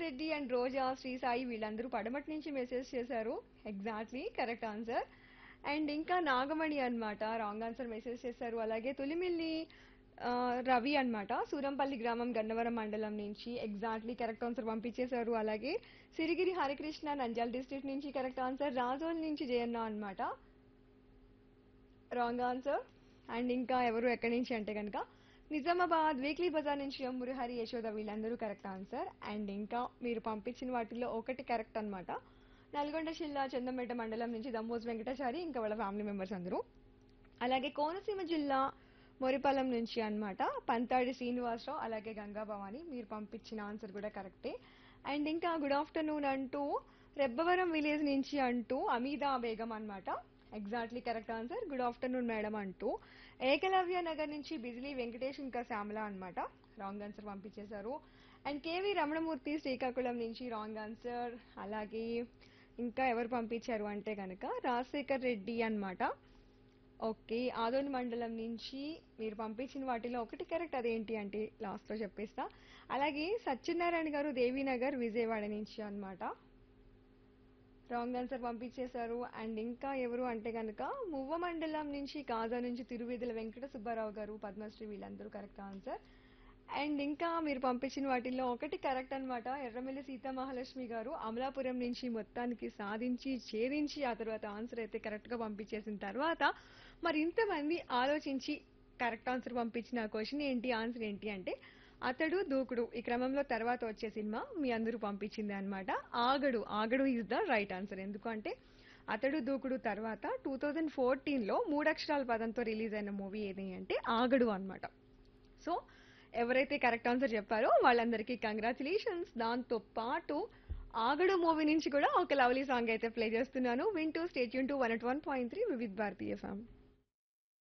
Rajasekhar Reddy and Roja Sri Sai వీళ్ళందరూ పడమటి నుంచి మెసేజ్ చేశారు ఎగ్జాక్ట్లీ కరెక్ట్ ఆన్సర్ అండ్ ఇంకా నాగమణి అన్నమాట రాంగ్ ఆన్సర్ మెసేజ్ చేశారు అలాగే తొలిమిల్లి ఆ, రవి అన్నమాట సూరంపల్లి గ్రామం గన్నవరం మండలం నుంచి ఎగ్జాక్ట్లీ కరెక్ట్ ఆన్సర్ పంపించేశారు అలాగే సిరిగిరి హరికృష్ణ నంద్యాల డిస్ట్రిక్ట్ నుంచి కరెక్ట్ ఆన్సర్ రాజోల్ నుంచి జయన్న అన్నమాట రాంగ్ ఆన్సర్ అండ్ ఇంకా ఎవరు ఎక్కడి నుంచి అంటే కనుక నిజామాబాద్ వీక్లీ బజార్ నుంచి ఎం మురహరి యశోద వీళ్ళందరూ కరెక్ట్ ఆన్సర్ అండ్ ఇంకా మీరు పంపించిన వాటిల్లో ఒకటి కరెక్ట్ అన్నమాట నల్గొండ జిల్లా చందంపేట మండలం నుంచి దమ్మోజ్ వెంకటాచారి ఇంకా వాళ్ళ ఫ్యామిలీ మెంబర్స్ అందరూ అలాగే కోనసీమ జిల్లా మొరిపాలెం నుంచి అన్నమాట పంతాడి శ్రీనివాసరావు అలాగే గంగా భవాని మీరు పంపించిన ఆన్సర్ కూడా కరెక్టే అండ్ ఇంకా గుడ్ ఆఫ్టర్నూన్ అంటూ రెబ్బవరం విలేజ్ నుంచి అంటూ అమీదా బేగం అన్నమాట exactly correct answer good afternoon madam అంటూ ఏకలవ్య నగర్ నుంచి బిజిలీ వెంకటేష్ ఇంకా శ్యామల అన్నమాట రాంగ్ ఆన్సర్ పంపించేశారు అండ్ కేవి రమణమూర్తి శ్రీకాకుళం నుంచి రాంగ్ ఆన్సర్ అలాగే ఇంకా ఎవరు పంపించారు అంటే కనుక రాజశేఖర్ రెడ్డి అన్నమాట ఓకే ఆదోని మండలం నుంచి మీరు పంపించిన వాటిలో ఒకటి కరెక్ట్ అదేంటి అంటే లాస్ట్లో చెప్పేస్తా అలాగే సత్యనారాయణ గారు దేవీనగర్ విజయవాడ నుంచి అన్నమాట రాంగ్ ఆన్సర్ పంపించేశారు అండ్ ఇంకా ఎవరు అంటే కనుక మువ్వ మండలం నుంచి కాజా నుంచి తిరువేదుల వెంకట సుబ్బారావు గారు పద్మశ్రీ వీళ్ళందరూ కరెక్ట్ ఆన్సర్ అండ్ ఇంకా మీరు పంపించిన వాటిల్లో ఒకటి కరెక్ట్ అన్నమాట ఎర్రమిల్లి సీతా మహాలక్ష్మి గారు అమలాపురం నుంచి మొత్తానికి సాధించి ఛేదించి ఆ తర్వాత ఆన్సర్ అయితే కరెక్ట్ గా పంపించేసిన తర్వాత మరి ఇంతమంది ఆలోచించి కరెక్ట్ ఆన్సర్ పంపించిన క్వశ్చన్ ఏంటి ఆన్సర్ ఏంటి అంటే అతడు దూకుడు ఈ క్రమంలో తర్వాత వచ్చే సినిమా మీ అందరూ పంపించింది అన్నమాట Aagadu Aagadu is the right answer ఎందుకంటే అతడు దూకుడు తర్వాత టూ థౌజండ్ ఫోర్టీన్లో మూడక్షరాల పదంతో రిలీజ్ అయిన మూవీ ఏది అంటే ఆగడు అన్నమాట సో ఎవరైతే కరెక్ట్ ఆన్సర్ చెప్పారో వాళ్ళందరికీ కంగ్రాచులేషన్స్ దాంతో పాటు ఆగడు మూవీ నుంచి కూడా ఒక లవ్లీ సాంగ్ అయితే ప్లే చేస్తున్నాను వింటూ stay tuned to one eight one point three Vividh Bharati ఫ్యామ్